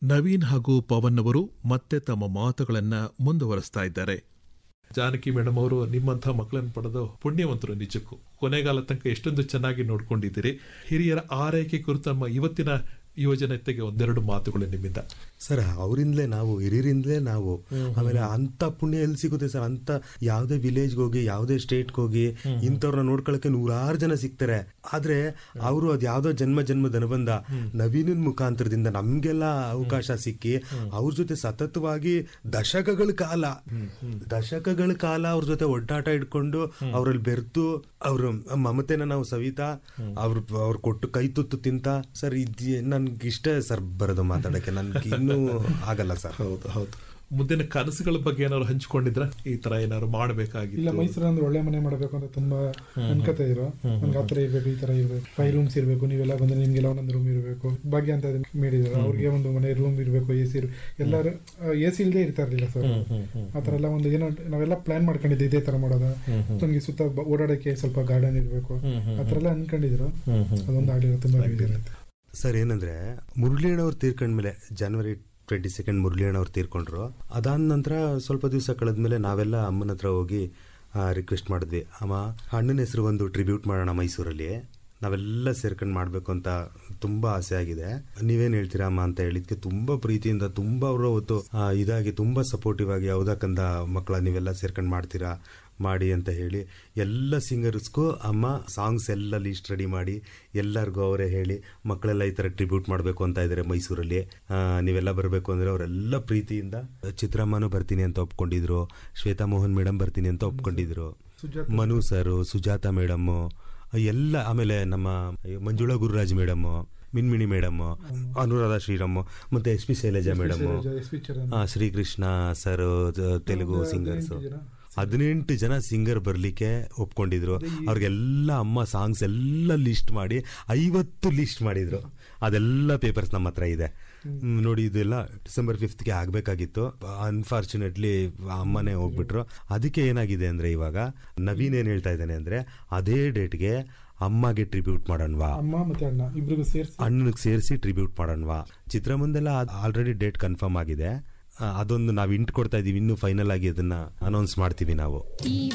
ನವೀನ್ ಹಾಗೂ ಪವನ್ ಅವರು ಮತ್ತೆ ತಮ್ಮ ಮಾತುಗಳನ್ನ ಮುಂದುವರಿಸ್ತಾ ಇದ್ದಾರೆ ಜಾನಕಿ ಮೇಡಮ್ ಅವರು ನಿಮ್ಮಂತಹ ಮಕ್ಕಳನ್ನು ಪಡೆದು ಪುಣ್ಯವಂತರು ನಿಜಕ್ಕೂ ಕೊನೆಗಾಲ ತನಕ ಎಷ್ಟೊಂದು ಚೆನ್ನಾಗಿ ನೋಡ್ಕೊಂಡಿದ್ದೀರಿ ಹಿರಿಯರ ಆರೈಕೆ ಕುರಿತು ನಮ್ಮ ಇವತ್ತಿನ ಯುವಜನತೆಗೆ ಒಂದೆರಡು ಮಾತುಗಳು ನಿಮ್ಮಿಂದ ಸರ್ ಅವರಿಂದಲೇ ನಾವು ಹಿರಿಯರಿಂದಲೇ ನಾವು ಆಮೇಲೆ ಅಂತ ಪುಣ್ಯ ಎಲ್ಲಿ ಸಿಗುತ್ತೆ ಸರ್ ಅಂತ ಯಾವುದೇ ವಿಲೇಜ್ಗೆ ಹೋಗಿ ಯಾವುದೇ ಸ್ಟೇಟ್ಗೆ ಹೋಗಿ ಇಂಥವ್ರನ್ನ ನೋಡ್ಕೊಳಕ್ಕೆ ನೂರಾರು ಜನ ಸಿಗ್ತಾರೆ ಆದ್ರೆ ಅವರು ಅದ್ ಯಾವ್ದೋ ಜನ್ಮ ಜನ್ಮದ ಅನುಬಂಧ ನವೀನನ್ ಮುಖಾಂತರದಿಂದ ನಮ್ಗೆಲ್ಲ ಅವಕಾಶ ಸಿಕ್ಕಿ ಅವ್ರ ಜೊತೆ ಸತತವಾಗಿ ದಶಕಗಳ ಕಾಲ ದಶಕಗಳ ಕಾಲ ಅವ್ರ ಜೊತೆ ಒಡ್ಡಾಟ ಇಟ್ಕೊಂಡು ಅವ್ರಲ್ಲಿ ಬೆರ್ತು ಅವ್ರ ಮಮತೆನ ನಾವು ಸವಿತಾ ಅವ್ರ ಅವ್ರು ಕೊಟ್ಟು ಕೈ ತುತ್ತು ತಿಂತ ಸರ್ ಇದ್ ನನ್ಗೆ ಇಷ್ಟ ಸರ್ ಬರೋದು ಮಾತಾಡಕ್ಕೆ ನನ್ಗೆ ಇನ್ನೂ ಆಗಲ್ಲ ಸರ್ ಹೌದು ಹೌದು ಮುಂದಿನ ಕನಸುಗಳ ಬಗ್ಗೆ ಏನಾದ್ರು ಹಂಚ್ಕೊಂಡಿದ್ರ ಈ ತರ ಏನಾದ್ರು ಇಲ್ಲ ಮಾಡಬೇಕಾಗಿತ್ತು ಮೈಸೂರು ಅಂದ್ರೆ ಒಳ್ಳೆ ಮನೆ ಮಾಡಬೇಕು ಅಂತ ತುಂಬಾ ಅನ್ಕತೆ ಇರೋ ನನ್ಗೆ ಆತರ ಇರ್ಬೇಕು ಈ ತರ ಇರ್ಬೇಕು ಫೈವ್ ರೂಮ್ಸ್ ಇರ್ಬೇಕು ನೀವೆಲ್ಲ ಬಂದ್ರೆ ನಿಮ್ಗೆಲ್ಲ ಒಂದೊಂದು ರೂಮ್ ಇರಬೇಕು ಭಾಗ್ಯ ಅಂತ ಮೇಡಿದ್ರು ಅವ್ರಿಗೆ ಒಂದು ಮನೆ ರೂಮ್ ಇರಬೇಕು ಎ ಸಿ ಎಲ್ಲರೂ ಎ ಸಿ ಇಲ್ಲದೆ ಇರ್ತಾ ಇರ್ಲಿಲ್ಲ ಸರ್ ಆತರ ಎಲ್ಲ ಒಂದು ಏನೋ ನಾವೆಲ್ಲ ಪ್ಲಾನ್ ಮಾಡ್ಕೊಂಡಿದ್ದೆ ಇದೇ ತರ ಮಾಡೋದ ನಮ್ಗೆ ಸುತ್ತ ಬ- ಓಡಾಡಕ್ಕೆ ಸ್ವಲ್ಪ ಗಾರ್ಡನ್ ಇರಬೇಕು ಆತರ ಎಲ್ಲ ಅನ್ಕೊಂಡಿದ್ರು ಅದೊಂದು ಆಗಿರೋ ತುಂಬಾ ಇರುತ್ತೆ ಸರ್ ಏನಂದ್ರೆ ಮುರಳಿಯಣ್ಣವ್ರು ತೀರ್ಕೊಂಡ್ಮೇಲೆ ಜನವರಿ ಟ್ವೆಂಟಿ ಸೆಕೆಂಡ್ ಮುರಳಿಯಣ್ಣವ್ರು ತೀರ್ಕೊಂಡ್ರು ಅದಾದ ನಂತರ ಸ್ವಲ್ಪ ದಿವಸ ಕಳೆದ್ಮೇಲೆ ನಾವೆಲ್ಲ ಅಮ್ಮನ ಹತ್ರ ಹೋಗಿ ರಿಕ್ವೆಸ್ಟ್ ಮಾಡಿದ್ವಿ ಅಮ್ಮ ಅಣ್ಣನ ಹೆಸರು ಒಂದು ಟ್ರಿಬ್ಯೂಟ್ ಮಾಡೋಣ ಮೈಸೂರಲ್ಲಿ ನಾವೆಲ್ಲ ಸೇರ್ಕೊಂಡು ಮಾಡಬೇಕು ಅಂತ ತುಂಬಾ ಆಸೆ ಆಗಿದೆ ನೀವೇನ್ ಹೇಳ್ತೀರಾ ಅಮ್ಮ ಅಂತ ಹೇಳಿದ್ಕೆ ತುಂಬಾ ಪ್ರೀತಿಯಿಂದ ತುಂಬಾ ಅವರು ಅವತ್ತು ಆ, ಇದಾಗಿ ತುಂಬಾ ಸಪೋರ್ಟಿವ್ ಆಗಿ ಯಾವುದಕ್ಕಂದ ಮಕ್ಕಳ ನೀವೆಲ್ಲ ಸೇರ್ಕೊಂಡು ಮಾಡ್ತೀರಾ ಮಾಡಿ ಅಂತ ಹೇಳಿ ಎಲ್ಲ ಸಿಂಗರ್ಸ್ಗೂ ಅಮ್ಮ ಸಾಂಗ್ಸ್ ಎಲ್ಲ ಲೀಸ್ಟ್ ರೆಡಿ ಮಾಡಿ ಎಲ್ಲರಿಗೂ ಅವರೇ ಹೇಳಿ ಮಕ್ಕಳೆಲ್ಲ ಈ ಥರ ಟ್ರಿಬ್ಯೂಟ್ ಮಾಡಬೇಕು ಅಂತ ಇದ್ದಾರೆ ಮೈಸೂರಲ್ಲಿ ಆ, ನೀವೆಲ್ಲ ಬರಬೇಕು ಅಂದರೆ ಅವರೆಲ್ಲ ಪ್ರೀತಿಯಿಂದ ಚಿತ್ರಮ್ಮನೂ ಬರ್ತೀನಿ ಅಂತ ಒಪ್ಕೊಂಡಿದ್ರು ಶ್ವೇತಾ ಮೋಹನ್ ಮೇಡಮ್ ಬರ್ತೀನಿ ಅಂತ ಒಪ್ಕೊಂಡಿದ್ರು ಮನು ಸರ್ ಸುಜಾತ ಮೇಡಮ್ಮು ಎಲ್ಲ ಆಮೇಲೆ ನಮ್ಮ ಮಂಜುಳಾ ಗುರುರಾಜ್ ಮೇಡಮ್ ಮಿನ್ಮಿಣಿ ಮೇಡಮ್ ಅನುರಾಧ ಶ್ರೀರಾಮ್ ಮತ್ತೆ S P Shailaja madam S P Charan Srikrishna sir Telugu ಒಂದು ಸಿಂಗರ್ಸ್ ಹದಿನೆಂಟು ಜನ. ಹದಿನೆಂಟು ಜನ ಸಿಂಗರ್ ಬರ್ಲಿಕ್ಕೆ ಒಪ್ಕೊಂಡಿದ್ರು ಅವ್ರಿಗೆಲ್ಲ ಅಮ್ಮ ಸಾಂಗ್ಸ್ ಎಲ್ಲ ಲಿಸ್ಟ್ ಮಾಡಿ ಐವತ್ತು ಲಿಸ್ಟ್ ಮಾಡಿದ್ರು ಅದೆಲ್ಲ ಪೇಪರ್ಸ್ ನಮ್ಮ ಹತ್ರ ಇದೆ ಹ್ಮ್, ನೋಡಿ ಇದೆಲ್ಲ ಡಿಸೆಂಬರ್ ಫಿಫ್ತ್ಗೆ ಆಗ್ಬೇಕಾಗಿತ್ತು ಅನ್ಫಾರ್ಚುನೇಟ್ಲಿ ಅಮ್ಮನೇ ಹೋಗ್ಬಿಟ್ರು ಅದಕ್ಕೆ ಏನಾಗಿದೆ ಅಂದ್ರೆ ಇವಾಗ ನವೀನ್ ಏನ್ ಹೇಳ್ತಾ ಇದ್ದಾನೆ ಅಂದ್ರೆ ಅದೇ ಡೇಟ್ಗೆ ಅಮ್ಮಗೆ ಟ್ರಿಬ್ಯೂಟ್ ಮಾಡೋಣವಾ ಅಮ್ಮ ಮತ್ತೆ ಅಣ್ಣ ಇಬ್ರಿಗೂ ಸೇರಿಸಿ ಅಣ್ಣನಿಗೆ ಸೇರಿಸಿ ಟ್ರಿಬ್ಯೂಟ್ ಮಾಡೋಣವಾ ಚಿತ್ರಮಂದೆಲ್ಲ ಆಲ್ರೆಡಿ ಡೇಟ್ ಕನ್ಫರ್ಮ್ ಆಗಿದೆ ಆ, ಅದೊಂದು ನಾವು ಇಂಟ್ ಕೊಡ್ತಾ ಇದೀವಿ ಇನ್ನೂ ಫೈನಲ್ ಆಗಿ ಅದನ್ನ ಅನೌನ್ಸ್ ಮಾಡ್ತೀವಿ ನಾವು ಈ